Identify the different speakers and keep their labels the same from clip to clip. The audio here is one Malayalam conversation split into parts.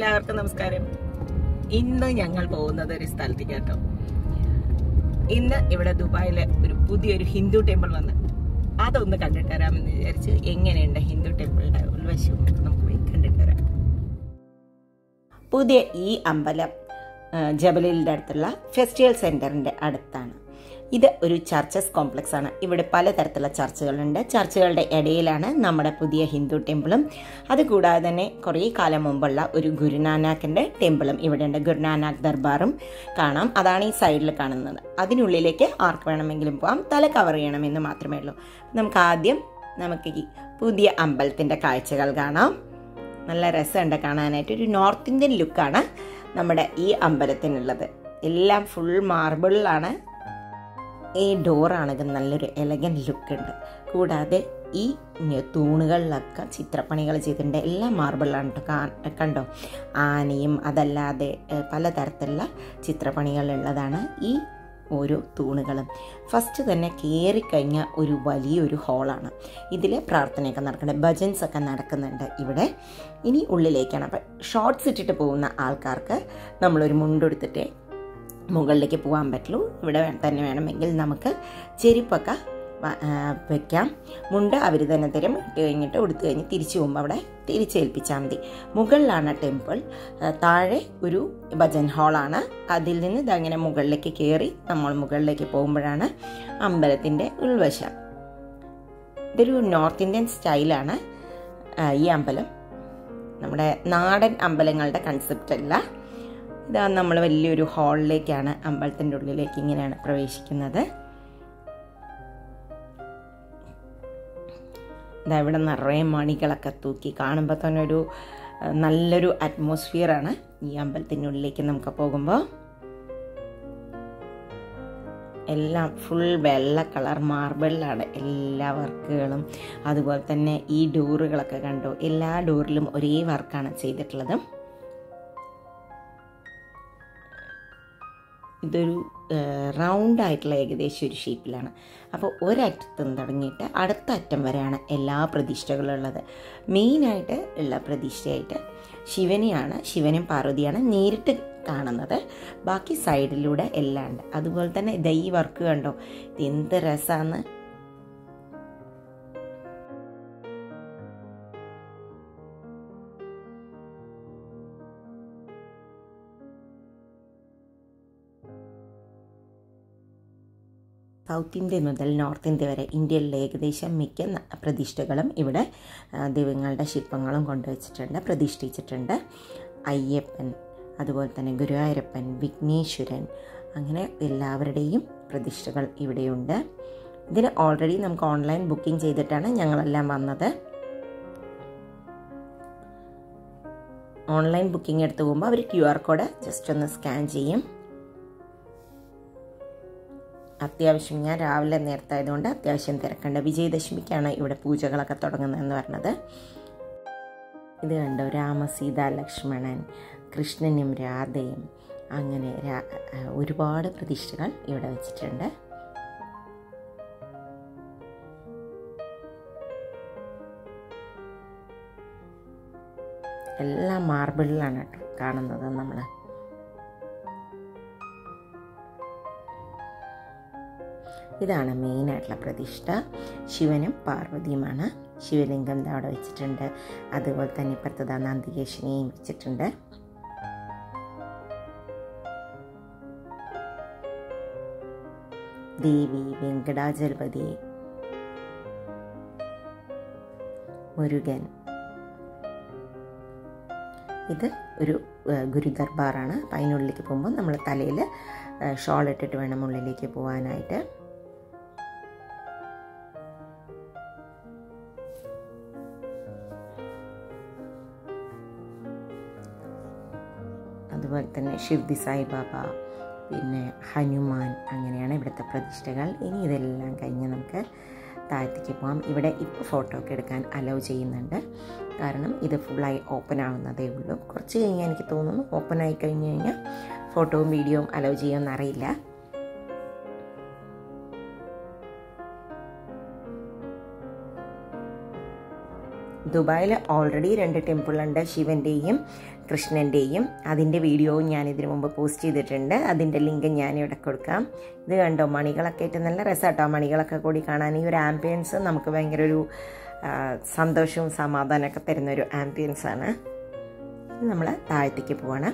Speaker 1: എല്ലാവർക്കും നമസ്കാരം ഇന്ന് ഞങ്ങൾ പോകുന്നത് ഒരു സ്ഥലത്തേക്ക് കേട്ടോ ഇന്ന് ഇവിടെ ദുബായിലെ ഒരു പുതിയൊരു ഹിന്ദു ടെമ്പിൾ വന്ന് അതൊന്ന് കണ്ടിട്ട് വരാമെന്ന് വിചാരിച്ച് എങ്ങനെയുണ്ട് ഹിന്ദു ടെമ്പിളിന്റെ ഉൾവശവും ഒക്കെ നമുക്ക് പോയി കണ്ടിട്ട് വരാം പുതിയ ഈ അമ്പലം ആ, ജബലിലിൻ്റെ അടുത്തുള്ള ഫെസ്റ്റിവൽ സെൻറ്ററിൻ്റെ അടുത്താണ് ഇത് ഒരു ചർച്ചസ് കോംപ്ലക്സ് ആണ് ഇവിടെ പലതരത്തിലുള്ള ചർച്ചുകളുണ്ട് ചർച്ചുകളുടെ ഇടയിലാണ് നമ്മുടെ പുതിയ ഹിന്ദു ടെമ്പിളും അതുകൂടാതെ തന്നെ കുറേ കാലം മുമ്പുള്ള ഒരു ഗുരുനാനാക്കിൻ്റെ ടെമ്പിളും ഇവിടെ ഉണ്ട് ഗുരുനാനാക്ക് ദർബാറും കാണാം അതാണ് ഈ സൈഡിൽ കാണുന്നത് അതിനുള്ളിലേക്ക് ആർക്ക് വേണമെങ്കിലും പോകാം തല കവർ ചെയ്യണമെന്ന് മാത്രമേ ഉള്ളൂ നമുക്ക് ആദ്യം നമുക്ക് ഈ പുതിയ അമ്പലത്തിൻ്റെ കാഴ്ചകൾ കാണാം നല്ല രസമുണ്ട് കാണാനായിട്ട് ഒരു നോർത്ത് ഇന്ത്യൻ ലുക്കാണ് നമ്മുടെ ഈ അമ്പലത്തിനുള്ളത് എല്ലാം ഫുൾ മാർബിളിലാണ് ഈ ഡോറാണെങ്കിൽ നല്ലൊരു എലഗൻ ലുക്ക് ഉണ്ട് കൂടാതെ ഈ തൂണുകളിലൊക്കെ ചിത്രപ്പണികൾ ചെയ്തിട്ടുണ്ട് എല്ലാം മാർബിളാണ് കേട്ടോ കാ- കണ്ടോ ആനയും അതല്ലാതെ ഏഹ്, പലതരത്തിലുള്ള ചിത്രപ്പണികളുള്ളതാണ് ഈ ഓരോ തൂണുകളും ഫസ്റ്റ് തന്നെ കയറിക്കഴിഞ്ഞ ഒരു വലിയൊരു ഹോളാണ് ഇതിൽ പ്രാർത്ഥനയൊക്കെ നടക്കുന്നുണ്ട് ഭജൻസ് ഒക്കെ നടക്കുന്നുണ്ട് ഇവിടെ ഇനി ഉള്ളിലേക്കാണ് അപ്പം ഷോർട്ട്സ് ഇട്ടിട്ട് പോകുന്ന ആൾക്കാർക്ക് നമ്മളൊരു മുണ്ടെടുത്തിട്ട് മുകളിലേക്ക് പോകാൻ പറ്റുള്ളൂ ഇവിടെ വേ- തന്നെ വേണമെങ്കിൽ നമുക്ക് ചെരുപ്പൊക്കെ വ- ആ, വെക്കാം മുണ്ട് അവർ തന്നെ തരും ഇട്ട് കഴിഞ്ഞിട്ട് ഉടുത്ത് കഴിഞ്ഞ് തിരിച്ചു പോകുമ്പോൾ അവിടെ തിരിച്ചേൽപ്പിച്ചാൽ മതി മുകളിലാണ് ടെമ്പിൾ ആ, താഴെ ഒരു ഭജൻ ഹാളാണ് അതിൽ നിന്ന് ഇതങ്ങനെ മുകളിലേക്ക് കയറി നമ്മൾ മുകളിലേക്ക് പോകുമ്പോഴാണ് അമ്പലത്തിൻ്റെ ഉൾവശം ഇതൊരു നോർത്ത് ഇന്ത്യൻ സ്റ്റൈലാണ് ആ, ഈ അമ്പലം നമ്മുടെ നാടൻ അമ്പലങ്ങളുടെ കൺസെപ്റ്റ് അല്ല ഇതാ നമ്മൾ വലിയൊരു ഹാളിലേക്കാണ് അമ്പലത്തിൻ്റെ ഉള്ളിലേക്ക് ഇങ്ങനെയാണ് പ്രവേശിക്കുന്നത് ഇതാ ഇവിടെ നിറയെ മണികളൊക്കെ തൂക്കി കാണുമ്പോൾ തന്നെ ഒരു ആ, നല്ലൊരു അറ്റ്മോസ്ഫിയറാണ് ഈ അമ്പലത്തിൻ്റെ ഉള്ളിലേക്ക് നമുക്ക് പോകുമ്പോൾ എല്ലാം ഫുൾ വെള്ള കളർ മാർബിളിലാണ് എല്ലാ വർക്കുകളും അതുപോലെ തന്നെ ഈ ഡോറുകളൊക്കെ കണ്ടോ എല്ലാ ഡോറിലും ഒരേ വർക്കാണ് ചെയ്തിട്ടുള്ളത് ഇതൊരു റൗണ്ട് ആയിട്ടുള്ള ഏകദേശം ഒരു ഷേപ്പിലാണ് അപ്പോൾ ഒരറ്റത്ത് നിന്ന് തുടങ്ങിയിട്ട് അടുത്ത അറ്റം വരെയാണ് എല്ലാ പ്രതിഷ്ഠകളും ഉള്ളത് മെയിനായിട്ട് ഉള്ള പ്രതിഷ്ഠയായിട്ട് ശിവനെയാണ് ശിവനും പാർവതിയാണ് നേരിട്ട് കാണുന്നത് ബാക്കി സൈഡിലൂടെ എല്ലാം ഉണ്ട് അതുപോലെ തന്നെ ഇതാ ഈ വർക്ക് കണ്ടോ ഇത് എന്ത് രസമാണ് സൗത്ത് ഇന്ത്യ മുതൽ നോർത്ത് ഇന്ത്യ വരെ ഇന്ത്യയിലെ ഏകദേശം മിക്ക ന- പ്രതിഷ്ഠകളും ഇവിടെ ആ, ദൈവങ്ങളുടെ ശില്പങ്ങളും കൊണ്ടുവച്ചിട്ടുണ്ട് പ്രതിഷ്ഠിച്ചിട്ടുണ്ട് അയ്യപ്പൻ അതുപോലെ തന്നെ ഗുരുവായൂരപ്പൻ വിഘ്നേശ്വരൻ അങ്ങനെ എല്ലാവരുടെയും പ്രതിഷ്ഠകൾ ഇവിടെയുണ്ട് ഇതിന് ഓൾറെഡി നമുക്ക് ഓൺലൈൻ ബുക്കിംഗ് ചെയ്തിട്ടാണ് ഞങ്ങളെല്ലാം വന്നത് ഓൺലൈൻ ബുക്കിംഗ് എടുത്തു പോകുമ്പോൾ അവർ ക്യു ആർ കോഡ് ജസ്റ്റ് ഒന്ന് സ്കാൻ ചെയ്യും അത്യാവശ്യം ഞാൻ രാവിലെ നേരത്തായതുകൊണ്ട് അത്യാവശ്യം തിരക്കുണ്ട് വിജയദശമിക്കാണ് ഇവിടെ പൂജകളൊക്കെ തുടങ്ങുന്നതെന്ന് പറഞ്ഞത് ഇത് കണ്ടോ രാമസീത ലക്ഷ്മണൻ കൃഷ്ണനും രാധയും അങ്ങനെ രാ- ഒരുപാട് പ്രതിഷ്ഠകൾ ഇവിടെ വെച്ചിട്ടുണ്ട് എല്ലാം മാർബിളിലാണ് കേട്ടോ കാണുന്നത് നമ്മൾ ഇതാണ് മെയിനായിട്ടുള്ള പ്രതിഷ്ഠ ശിവനും പാർവതിയുമാണ് ശിവലിംഗം ദാ അവിടെ വെച്ചിട്ടുണ്ട് അതുപോലെ തന്നെ ഇപ്പുറത്തതാ നന്ദികേശനെയും വെച്ചിട്ടുണ്ട് ദേവി വെങ്കടാചലപതി മുരുകൻ ഇത് ഒരു ഏഹ്, ഗുരുദർബാറാണ് അപ്പം അതിനുള്ളിലേക്ക് പോകുമ്പോൾ നമ്മൾ തലയിൽ ഷോൾ ഇട്ടിട്ട് വേണം ഉള്ളിലേക്ക് പോകാനായിട്ട് അതുപോലെ തന്നെ ഷിർദി സായിബാബ പിന്നെ ഹനുമാൻ അങ്ങനെയാണ് ഇവിടുത്തെ പ്രതിഷ്ഠകൾ ഇനി ഇതെല്ലാം കഴിഞ്ഞ് നമുക്ക് താഴത്തേക്ക് പോകാം ഇവിടെ ഇപ്പോൾ ഫോട്ടോ ഒക്കെ എടുക്കാൻ അലൗ ചെയ്യുന്നുണ്ട് കാരണം ഇത് ഫുള്ളായി ഓപ്പൺ ആവുന്നതേ ഉള്ളൂ കുറച്ച് കഴിഞ്ഞാൽ എനിക്ക് തോന്നുന്നു ഓപ്പൺ ആയി കഴിഞ്ഞ് കഴിഞ്ഞാൽ ഫോട്ടോയും വീഡിയോയും അലൗ ചെയ്യുമെന്ന് അറിയില്ല ദുബായിൽ ഓൾറെഡി രണ്ട് ടെമ്പിളുണ്ട് ശിവൻ്റെയും കൃഷ്ണൻ്റെയും അതിൻ്റെ വീഡിയോവും ഞാൻ ഇതിനു മുമ്പ് പോസ്റ്റ് ചെയ്തിട്ടുണ്ട് അതിൻ്റെ ലിങ്ക് ഞാനിവിടെ കൊടുക്കാം ഇത് കണ്ടോ മണികളൊക്കെ ആയിട്ട് നല്ല രസമാട്ടോ മണികളൊക്കെ കൂടി കാണാൻ ഈ ഒരു ആംബിയൻസ് നമുക്ക് ഭയങ്കര ഒരു ആ, സന്തോഷവും സമാധാനമൊക്കെ തരുന്ന ഒരു ആംബിയൻസ് ആണ് നമ്മൾ താഴത്തേക്ക് പോവാണ്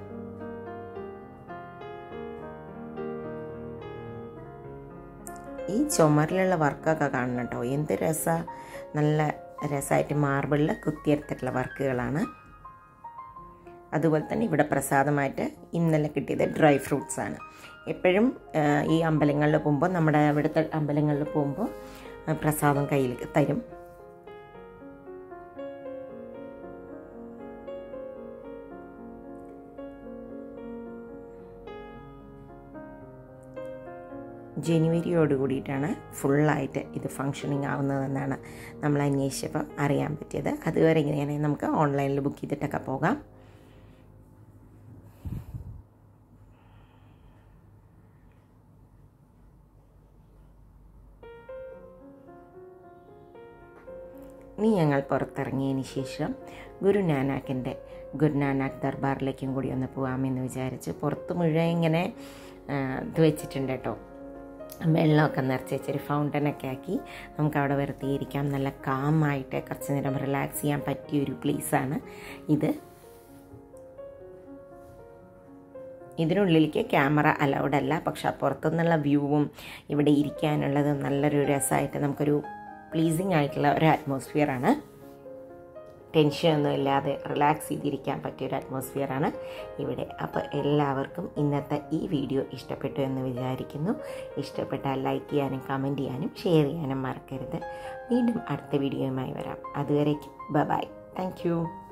Speaker 1: ഈ ചുമരിലുള്ള വർക്കൊക്കെ കാണണം കേട്ടോ എന്ത് രസ നല്ല രസമായിട്ട് മാർബിളിൽ കുത്തിയെടുത്തിട്ടുള്ള വർക്കുകളാണ് അതുപോലെ തന്നെ ഇവിടെ പ്രസാദമായിട്ട് ഇന്നലെ കിട്ടിയത് ഡ്രൈ ഫ്രൂട്ട്സ് ആണ് എപ്പോഴും ആ, ഈ അമ്പലങ്ങളിൽ പോകുമ്പോൾ നമ്മുടെ ഇവിടുത്തെ അമ്പലങ്ങളിൽ പോകുമ്പോൾ ആ, പ്രസാദം കയ്യിൽ തരും ജനുവരിയോട് കൂടിയിട്ടാണ് ഫുള്ളായിട്ട് ഇത് ഫങ്ഷനിങ് ആവുന്നതെന്നാണ് നമ്മൾ അന്വേഷിച്ചപ്പോൾ അറിയാൻ പറ്റിയത് അതുവരെ ഇങ്ങനെ നമുക്ക് ഓൺലൈനിൽ ബുക്ക് ചെയ്തിട്ടൊക്കെ പോകാം ഇനി ഞങ്ങൾ പുറത്തിറങ്ങിയതിന് ശേഷം ഗുരുനാനാക്കിൻ്റെ ഗുരുനാനാക്ക് ദർബാറിലേക്കും കൂടി ഒന്ന് പോകാമെന്ന് വിചാരിച്ച് പുറത്ത് മുഴുവൻ ഇങ്ങനെ ആ, ഇത് വെച്ചിട്ടുണ്ട് കേട്ടോ വെള്ളമൊക്കെ നിറച്ച് വെച്ചൊരു ഫൗണ്ടനൊക്കെ ആക്കി നമുക്ക് അവിടെ വെറുതെ ഇരിക്കാം നല്ല കാമായിട്ട് കുറച്ച് നേരം റിലാക്സ് ചെയ്യാൻ പറ്റിയ ഒരു പ്ലേസാണ് ഇത് ഇതിനുള്ളിലേക്ക് ക്യാമറ അലൗഡ് അല്ല പക്ഷെ പുറത്തുനിന്നുള്ള വ്യൂവും ഇവിടെ ഇരിക്കാനുള്ളതും നല്ലൊരു രസമായിട്ട് നമുക്കൊരു പ്ലീസിങ് ആയിട്ടുള്ള ഒരു അറ്റ്മോസ്ഫിയറാണ് ടെൻഷനൊന്നും ഇല്ലാതെ റിലാക്സ് ചെയ്തിരിക്കാൻ പറ്റിയൊരു അറ്റ്മോസ്ഫിയറാണ് ഇവിടെ അപ്പോൾ എല്ലാവർക്കും ഇന്നത്തെ ഈ വീഡിയോ ഇഷ്ടപ്പെട്ടു എന്ന് വിചാരിക്കുന്നു ഇഷ്ടപ്പെട്ടാൽ ലൈക്ക് ചെയ്യാനും കമൻറ്റ് ചെയ്യാനും ഷെയർ ചെയ്യാനും മറക്കരുത് വീണ്ടും അടുത്ത വീഡിയോയുമായി വരാം അതുവരേക്കും ബ ബൈ താങ്ക് യു